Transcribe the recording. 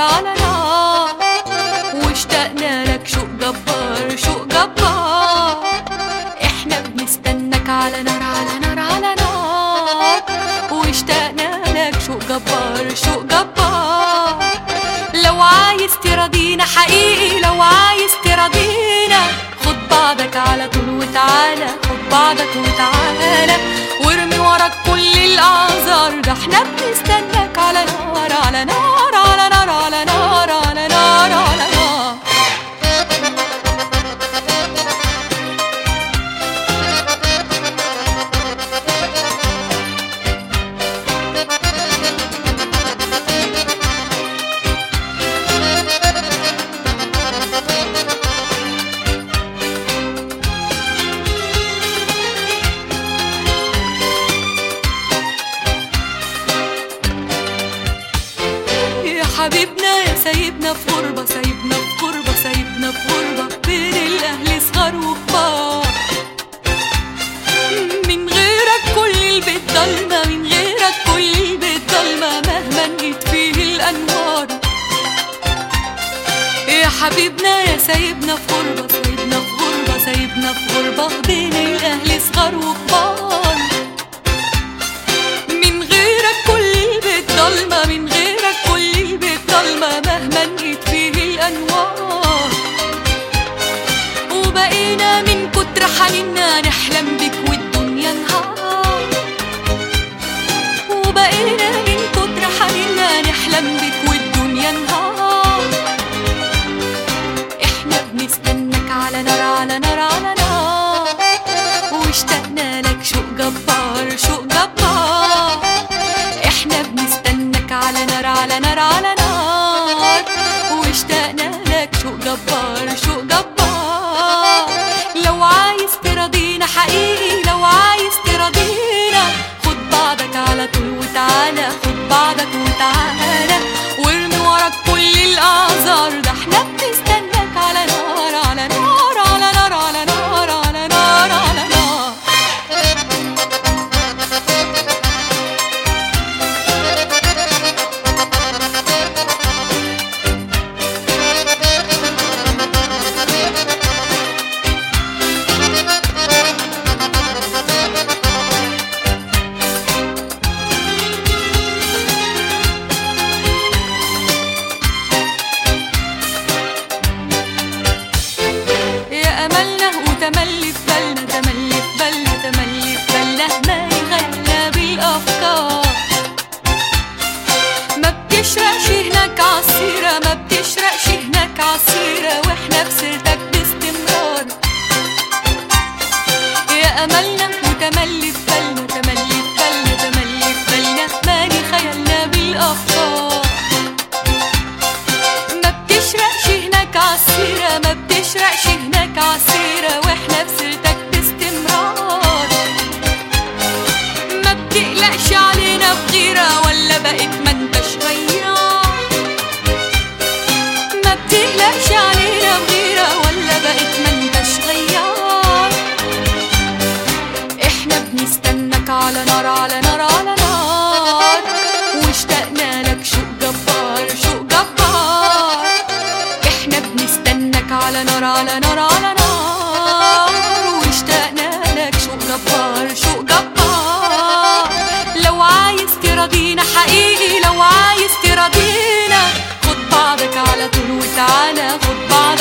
على نار واشتقنا لك شوق جبار شوق جبار احنا بنستناك على نار على نار على نار واشتقنا لك شوق جبار شوق جبار لو عايز تراضينا حقيقي لو عايز تراضينا خد بعضك على طول وتعالى خد بعضك وتعالى وارمي وراك كل الاعذار ده احنا بنستناك على نار على نار على نار على نار على نار على نار يا حبيبنا يا سايبنا في غربة سايبنا في غربة سايبنا في غربة بين الأهل صغار وكبار من غيرك كل البيت ضلمة من غيرك كل البيت ضلمة مهما نجيت فيه الأنوار يا حبيبنا يا سايبنا في غربة سايبنا في غربة سايبنا في غربة بين الأهل صغار وكبار من غيرك كل البيت ضلمة من غيرك كل البيت ضلمة مهما نجيت فيه الأنوار وبقينا من كتر حنيننا نحلم بك والدنيا نهار وبقينا من كتر حنيننا نحلم بك والدنيا نهار احنا بنستناك على نار على نار على نار واشتقنا لك شوق جبار شوق جبار احنا بنستناك على نار على نار على نار واشتقنا لك شوق جبار شوق جبار لو عايز تراضينا حقيقي لو عايز تراضينا خد بعضك على طول وتعالى خد بعضك وتعالى وارمي وراك كل الاعذار ده احنا بنستناك على نار على نار على نار على نار على نار على نار يا املنا وتملي في بالنا تملي في بالنا تملي في بالنا ما يغنى بالافكار ما بتشرقش هناك عصيرة ما بتشرقش هناك عصيرة واحنا بسيرتك باستمرار يا املنا وتملي في بالنا تملي في بالنا تملي في بالنا مالي خيالنا بالافكار ما بتشرقش هناك عصيرة ما بتشرقش هناك عصيرة واحنا بسيرتك باستمرار ما بتقلقش علينا بغيرة ولا بقيت ما انتش غيار ما بتقلقش علينا بغيرة ولا بقيت ما انتش غيار احنا بنستناك على نار على نار على نار واشتقنا لك شوق جبار شوق جبار احنا بنستناك على نار على نار على نار واشتقنا لك شوق جبار شوق جبار لو عايز تراضينا حقيقي لو عايز تراضينا خد بعضك على طول وتعالى خد بعضك